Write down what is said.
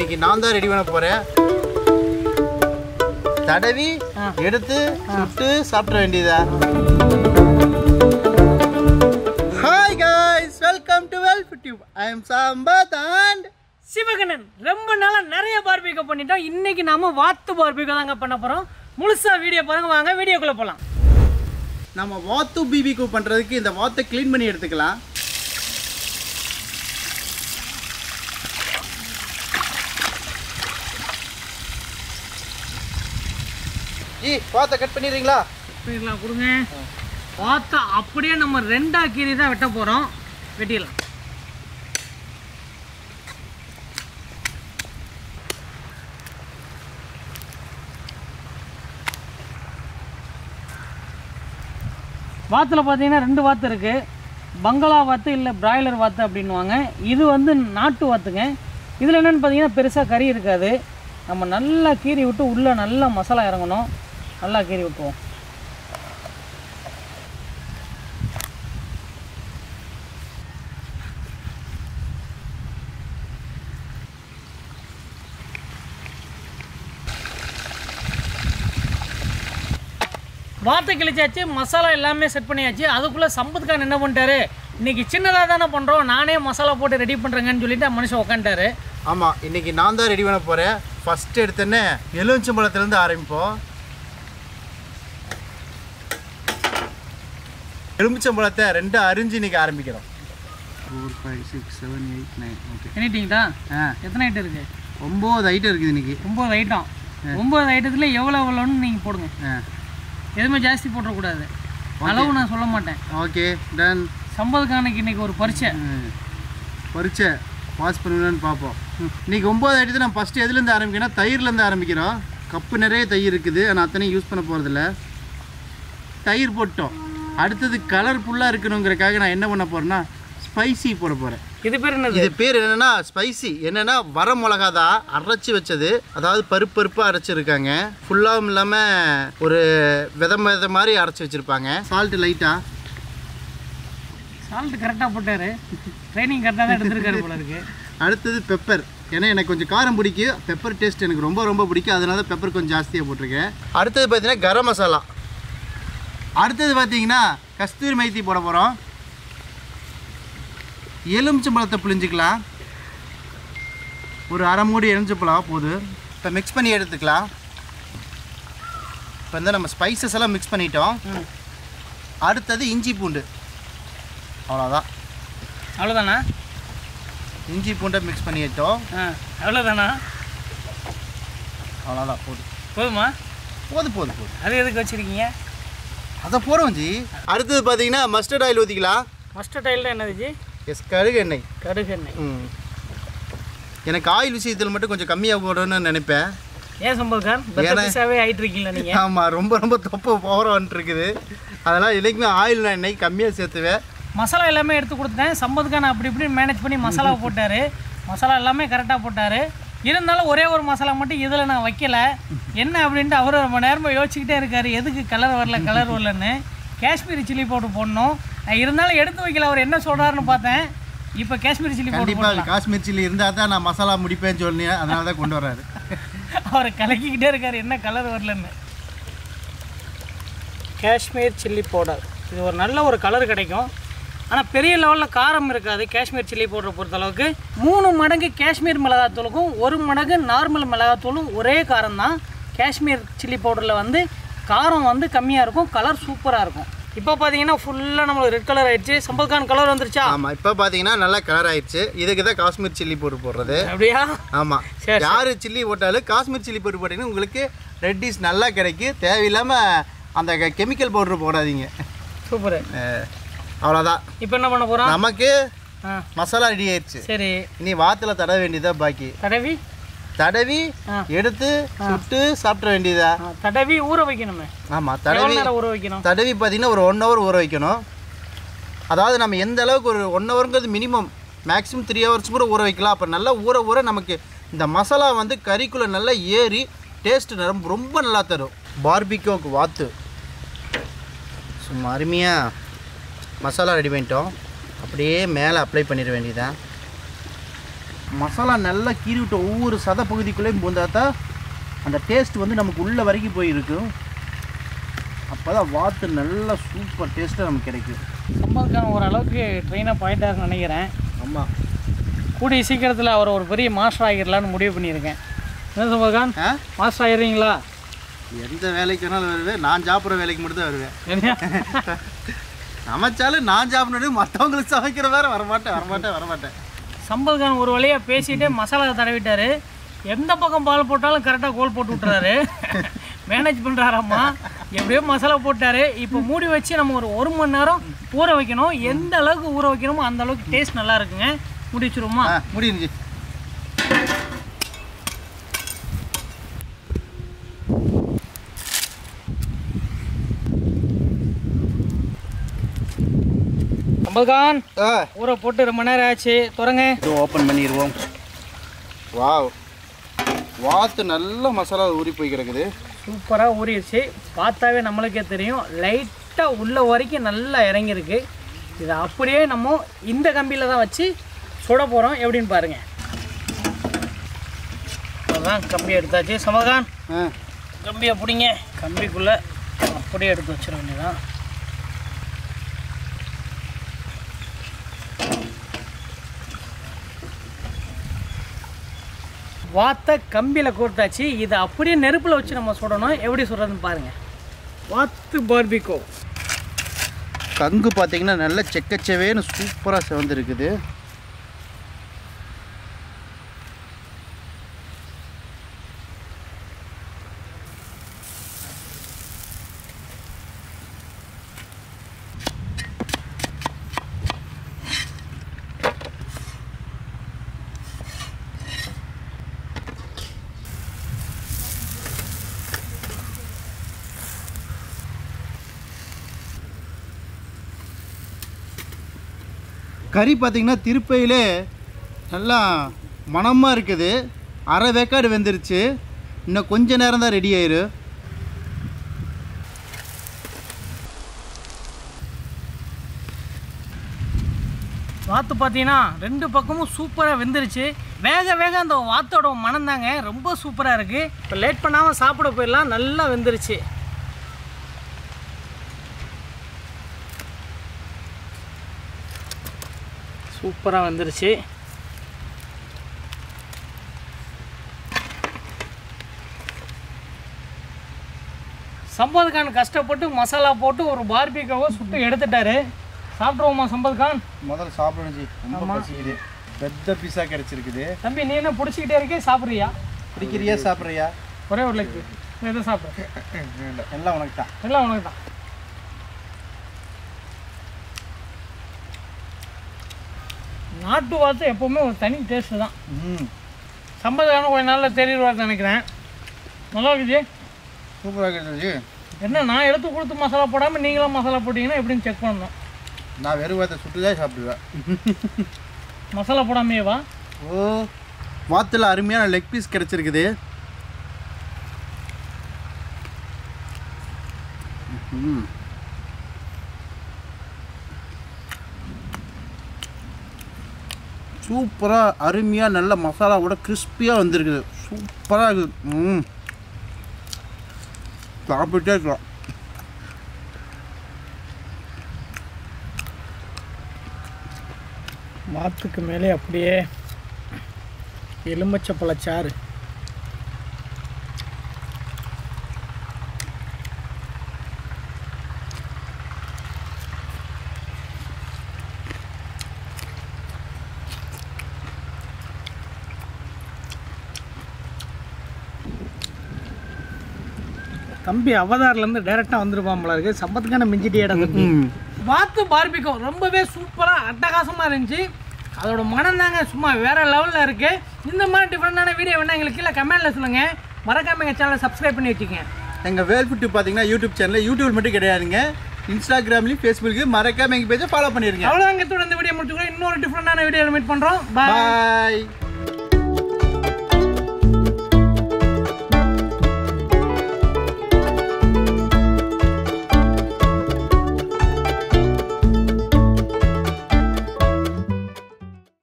இன்னைக்கு நான் தான் ரெடி பண்ண போறேன் தடவி எடுத்து சுட்டு சாப்பிட வேண்டியதா ஹாய் காய்ஸ் வெல்கம் டு வெல்ஃப் tube I am Sampath and Sivaganan ரொம்ப நாளா நிறைய பார்பிகோ பண்ணிட்டோம் இன்னைக்கு நாம வாத்து பார்பிகோ தாங்க பண்ண போறோம் முழுசா வீடியோ பாருங்க வாங்க வீடியோக்குள்ள போலாம் நம்ம வாத்து பிபிக்கு பண்றதுக்கு இந்த வாத்தை க்ளீன் பண்ணி எடுத்துக்கலாம் ஜி வாத்தை கட் பண்ணிடுறீங்களா பண்ணிடலாம் கொடுங்க வாத்தை அப்படியே நம்ம ரெண்டா கீரி தான் வெட்ட போறோம் வெட்டிடலாம் வாத்தில் பார்த்தீங்கன்னா ரெண்டு வாத்து இருக்குது பங்களா வாத்து இல்லை பிராய்லர் வாத்து அப்படின்வாங்க இது வந்து நாட்டு வாத்துங்க இதில் என்னென்னு பார்த்தீங்கன்னா பெருசாக கறி இருக்காது நம்ம நல்லா கீறி விட்டு உள்ளே நல்லா மசாலா இறங்கணும் நல்லா கீறி விட்டுருவோம் வார்த்தை கிழிச்சாச்சு மசாலா எல்லாமே செட் பண்ணியாச்சு அதுக்குள்ளே சம்பத்கான் என்ன பண்ணிட்டாரு இன்னைக்கு சின்னதாக தானே பண்ணுறோம் நானே மசாலா போட்டு ரெடி பண்ணுறேங்கன்னு சொல்லிட்டு மனுஷன் உட்காந்துட்டாரு ஆமாம் இன்னைக்கு நான் தான் ரெடி பண்ண போகிறேன் ஃபஸ்ட்டு எடுத்தோன்னே எலுமிச்சம்பழத்துலேருந்து ஆரம்பிப்போம் எலுமிச்சம்பழத்தை ரெண்டு அரிஞ்சு இன்னைக்கு ஆரம்பிக்கிறோம் four five six seven eight nine okay எண்ணிட்டீங்களா ஆ எத்தனை ஐட்டம் இருக்குது ஒம்பது ஐட்டம் இருக்குது இன்னைக்கு ஒம்பது ஐட்டம் ஒம்பது ஐட்டத்தில் எவ்வளோ எவ்வளோன்னு நீங்கள் போடுங்க ஆ எதுவுமே ஜாஸ்தி போட்டுறக்கூடாது அளவு நான் சொல்ல மாட்டேன் ஓகே டன் சம்பத்கானுக்கு இன்னைக்கு ஒரு பரீட்சை பரீட்சை பாஸ் பண்ணுவேன்னு பார்ப்போம் இன்னைக்கு ஒம்பது ஐட்டத்தை நான் ஃபஸ்ட்டு எதுலேருந்து ஆரம்பிக்கிறேன்னா தயிர்லேருந்து ஆரம்பிக்கிறோம் கப்பு நிறைய தயிர் இருக்குது ஆனால் அத்தனையும் யூஸ் பண்ண போகிறதில்ல தயிர் போட்டோம் அடுத்தது கலர்ஃபுல்லாக இருக்கணுங்கிறக்காக நான் என்ன பண்ண போகிறேன்னா ஸ்பைசி போட போகிறேன் இது பேர் என்னது இது பேர் என்னன்னா ஸ்பைசி என்னன்னா வர மிளகா தான் அரைச்சி வச்சது அதாவது பருப்பு பருப்பாக அரைச்சிருக்காங்க ஃபுல்லாகவும் இல்லாமல் ஒரு வித வித மாதிரி அரைச்சி வச்சுருப்பாங்க சால்ட்டு லைட்டாக சால்ட் கரெக்டாக போட்டாரு ட்ரைனிங் கரெக்டாக தான் எடுத்திருக்காரு போல இருக்கு அடுத்தது பெப்பர் ஏன்னா எனக்கு கொஞ்சம் காரம் பிடிக்கும் பெப்பர் டேஸ்ட் எனக்கு ரொம்ப ரொம்ப பிடிக்கும் அதனால பெப்பர் கொஞ்சம் ஜாஸ்தியாக போட்டிருக்கேன் அடுத்தது பார்த்தீங்கன்னா கரம் மசாலா அடுத்தது பார்த்தீங்கன்னா கஸ்தூரி மைத்தி போட போகிறோம் எலுமிச்சம்பழத்தை புளிஞ்சிக்கலாம் ஒரு அரை மூடி எலுமிச்சம்பழம் போது இப்போ மிக்ஸ் பண்ணி எடுத்துக்கலாம் இப்போ வந்து நம்ம ஸ்பைசஸ் எல்லாம் மிக்ஸ் பண்ணிட்டோம் அடுத்தது இஞ்சி பூண்டு அவ்வளோதான் அவ்வளோதானா இஞ்சி பூண்டை மிக்ஸ் பண்ணிட்டோம் ஆ அவ்வளோதானா அவ்வளோதான் போதும் போதுமா போதும் போதும் போதும் அது எதுக்கு வச்சுருக்கீங்க அதை போகிறோம் ஜி அடுத்தது பார்த்தீங்கன்னா மஸ்டர்ட் ஆயில் ஊற்றிக்கலாம் மஸ்டர்ட் ஆயில் என்னது ஜி எஸ் கடுகு எண்ணெய் கடுகு எண்ணெய் ம் எனக்கு ஆயில் விஷயத்தில் மட்டும் கொஞ்சம் கம்மியாக போடணும்னு நினைப்பேன் ஏன் சம்பத்கான் பெத்தபிஸாவே ஆயிட்டு இருக்கீங்களா நீங்கள் ஆமாம் ரொம்ப ரொம்ப தொப்பு போகிறோன்ட்டு இருக்குது அதெல்லாம் என்றைக்குமே ஆயில் நான் எண்ணெய் கம்மியாக சேர்த்துவேன் மசாலா எல்லாமே எடுத்து கொடுத்தேன் சம்பத்கான் அப்படி இப்படி மேனேஜ் பண்ணி மசாலா போட்டார் மசாலா எல்லாமே கரெக்டாக போட்டார் இருந்தாலும் ஒரே ஒரு மசாலா மட்டும் இதில் நான் வைக்கல என்ன அப்படின்ட்டு அவர் ரொம்ப நேரமாக யோசிச்சுக்கிட்டே இருக்காரு எதுக்கு கலர் வரல கலர் வரலன்னு காஷ்மீரி சில்லி பவுடர் போடணும் நான் இருந்தாலும் எடுத்து வைக்கல அவர் என்ன சொல்கிறாருன்னு பார்த்தேன் இப்போ காஷ்மீரி சில்லி பவுடர் கண்டிப்பாக காஷ்மீர் சில்லி இருந்தால் தான் நான் மசாலா முடிப்பேன்னு சொன்னேன் அதனால தான் கொண்டு வர்றாரு அவர் கலக்கிக்கிட்டே இருக்காரு என்ன கலர் வரலன்னு காஷ்மீர் சில்லி பவுடர் இது ஒரு நல்ல ஒரு கலர் கிடைக்கும் ஆனால் பெரிய லெவலில் காரம் இருக்காது காஷ்மீர் சில்லி பவுடரை பொறுத்தளவுக்கு மூணு மடங்கு காஷ்மீர் மிளகாத்தூளுக்கும் ஒரு மடங்கு நார்மல் மிளகாத்தூளும் ஒரே காரம் தான் காஷ்மீர் சில்லி பவுடரில் வந்து காரம் வந்து கம்மியாக இருக்கும் கலர் சூப்பராக இருக்கும் இப்போ பார்த்தீங்கன்னா ஃபுல்லாக நம்மளுக்கு ரெட் கலர் ஆயிடுச்சு சம்பத்கான் கலர் வந்துருச்சா ஆமாம் இப்போ பார்த்தீங்கன்னா நல்லா கலர் ஆயிடுச்சு இதுக்கு தான் காஷ்மீர் சில்லி போட்டு போடுறது அப்படியா ஆமாம் சரி, யார் சில்லி போட்டாலும் காஷ்மீர் சில்லி போட்டு போட்டிங்கன்னா உங்களுக்கு ரெட்டிஸ் நல்லா கிடைக்கும் தேவையில்லாமல் அந்த கெமிக்கல் பவுடர் போடாதீங்க சூப்பர் அஹ், அவ்வளோதான் இப்போ என்ன பண்ண போகிறோம் நமக்கு ஆ மசாலா ரெடி ஆயிடுச்சு சரி இனி வாத்துல தடவ வேண்டியதா பாக்கி தடவி தடவி ஆ. எடுத்து சுட்டு சாப்பிட வேண்டியதா ஆ, தடவி ஊற வைக்கணுமே ஆமாம் எவ்வளோ தடவி நேரம் ஊற வைக்கணும் தடவி பார்த்தீங்கன்னா ஒரு ஒன் ஹவர் ஊற வைக்கணும் அதாவது நம்ம எந்த அளவுக்கு ஒரு ஒன் ஹவருங்கிறது மினிமம் மேக்ஸிமம் த்ரீ ஹவர்ஸ் கூட ஊற வைக்கலாம் அப்போ நல்லா ஊற ஊற நமக்கு இந்த மசாலா வந்து கறிக்குள்ளே நல்லா ஏறி டேஸ்ட் ரொம்ப ரொம்ப நல்லா தரும் பார்பிக்கோக்கு வாத்து சும்மா அருமையாக மசாலா ரெடி பண்ணிட்டோம் அப்படியே மேலே அப்ளை பண்ணிட வேண்டியதான் மசாலா நல்லா கீறி விட்ட ஒவ்வொரு சத பகுதிக்குள்ளேயும் பூந்தாதான் அந்த டேஸ்ட் வந்து நமக்கு உள்ள வரைக்கும் போயிருக்கும் அப்போ தான் வாத்து நல்ல சூப்பர் டேஸ்ட்டாக நமக்கு கிடைக்கும் சம்பத்கான் ஓரளவுக்கு ட்ரெயின் அப் ஆகிட்டாருன்னு நினைக்கிறேன் ஆமாம் கூடிய சீக்கிரத்தில் அவர் ஒரு பெரிய மாஸ்டர் ஆகிடலான்னு முடிவு பண்ணியிருக்கேன் என்ன சம்பத்கான் ஆ மாஸ்டர் ஆகிடுறீங்களா எந்த வேலைக்கு வேணாலும் வருவேன் நான் சாப்பிட்ற வேலைக்கு மட்டும் தான் வருவேன் என்ன சமைச்சாலும் நான் சாப்பிடணும் மற்றவங்களுக்கு சமைக்கிற வேற வரமாட்டேன் வரமாட்டேன் வரமாட்டேன் சம்பத்கான் ஒரு வழியாக பேசிட்டு மசாலா தடவிட்டாரு எந்த பக்கம் பால் போட்டாலும் கரெக்டாக கோல் போட்டு விட்டுறாரு மேனேஜ் பண்ணுறாராம்மா எப்படியோ மசாலா போட்டாரு இப்போ மூடி வச்சு நம்ம ஒரு ஒரு மணி நேரம் ஊற வைக்கணும் எந்த அளவுக்கு ஊற வைக்கணுமோ அந்த அளவுக்கு டேஸ்ட் நல்லா இருக்குங்க மூடி வச்சிருவோமா ஆ முடிஞ்சு சம்பத்கான் ஆ ஊற போட்டு ரொம்ப நேரம் ஆச்சு தொடங்க இது ஓப்பன் பண்ணிடுவோம் வாவ் வாத்து நல்ல மசாலா ஊறி போய் கிடக்குது சூப்பராக ஊறிடுச்சு பார்த்தாவே நம்மளுக்கே தெரியும் லைட்டாக உள்ள வரைக்கும் நல்லா இறங்கியிருக்கு இதை அப்படியே நம்ம இந்த கம்பியில் தான் வச்சு சுட போகிறோம் எப்படின்னு பாருங்கள் அதான் கம்பி எடுத்தாச்சு சமகான் ஆ கம்பியை பிடிங்க கம்பிக்குள்ளே அப்படியே எடுத்து வச்சிட வேண்டியதான் வாத்தை கம்பியில் கோர்த்தாச்சு இதை அப்படியே நெருப்பில் வச்சு நம்ம சுடணும் எப்படி சுடுறதுன்னு பாருங்கள் வாத்து பார்பிகோ கங்கு பார்த்தீங்கன்னா நல்ல செக்கச்செவேன்னு சூப்பராக செவந்திருக்குது கறி பார்த்தீங்கன்னா திருப்பையிலே நல்லா மணமாக இருக்குது அரை வேக்காடு வெந்துருச்சு இன்னும் கொஞ்ச நேரம் தான் ரெடி ஆயிரு வாத்து பார்த்தீங்கன்னா ரெண்டு பக்கமும் சூப்பராக வெந்துருச்சு வேக வேக அந்த வாத்தோட மனம் தாங்க ரொம்ப சூப்பராக இருக்குது இப்போ லேட் பண்ணாமல் சாப்பிட போயிடலாம் நல்லா வெந்துருச்சு சூப்பராக வெந்துருச்சு சம்பத் கான் கஷ்டப்பட்டு மசாலா போட்டு ஒரு பார்பிகாவை சுட்டு எடுத்துட்டாரு சாப்பிட்ருவோமா சம்பத் கான் முதல்ல சாப்பிடணும் ஜி ரொம்ப ஆமா. பசிக்குது பெத்த பீஸாக கிடச்சிருக்குது தம்பி நீ என்ன பிடிச்சிக்கிட்டே இருக்கே சாப்பிட்றியா பிடிக்கிறியா சாப்பிட்றியா ஒரே ஒரு லெக் எதை சாப்பிட்ற எல்லாம் உனக்கு தான் எல்லாம் உனக்கு தான் நாட்டு வாத்து எப்போவுமே ஒரு தனி டேஸ்ட்டு தான் ம் சம்பதான கொஞ்ச நாளில் தெரியுவார்னு நினைக்கிறேன் நல்லா இருக்குது சூப்பராக இருக்குது ஜி என்ன நான் எடுத்து கொடுத்து மசாலா போடாமல் நீங்களும் மசாலா போட்டிங்கன்னா எப்படின்னு செக் பண்ணணும் நான் வெறும் வாத்தை சுட்டு தான் சாப்பிடுவேன் மசாலா போடாமையே வா ஓ வாத்தில் அருமையான லெக் பீஸ் கிடச்சிருக்குது ம் சூப்பராக அருமையாக நல்ல மசாலாவோட கிறிஸ்பியாக வந்திருக்குது சூப்பராக இருக்குது ம் சாப்பிட்டே இருக்கலாம் வாத்துக்கு மேலே அப்படியே எலும்பச்சப்பழச்சாறு தம்பி அவதார்லேருந்து டைரெக்டாக வந்துருப்பான் போல இருக்கு சம்பத்துக்கான மிஞ்சிட்டியடா தம்பி ம் வாத்து பார்பிக்கோ ரொம்பவே சூப்பராக அட்டகாசமாக இருந்துச்சு அதோட மனம் தாங்க சும்மா வேற லெவலில் இருக்கு இந்த மாதிரி டிஃப்ரெண்டான வீடியோ வேணா எங்களுக்கு கீழே கமெண்ட்ல சொல்லுங்க மறக்காம எங்கள் சேனலை சப்ஸ்கிரைப் பண்ணி வச்சுக்கங்க எங்கள் வேல்புட்டு பார்த்தீங்கன்னா யூடியூப் சேனல் யூடியூப் மட்டும் கிடையாதுங்க இன்ஸ்டாகிராம்லேயும் ஃபேஸ்புக்கு மறக்காம எங்கள் பேஜை ஃபாலோ பண்ணிடுங்க அவ்வளோதாங்க இந்த வீடியோ முடிச்சுக்கிறோம் இன்னொரு டிஃப்ரெண்டான வீடியோ மீட் பண்ணுறோம் பாய் பாய்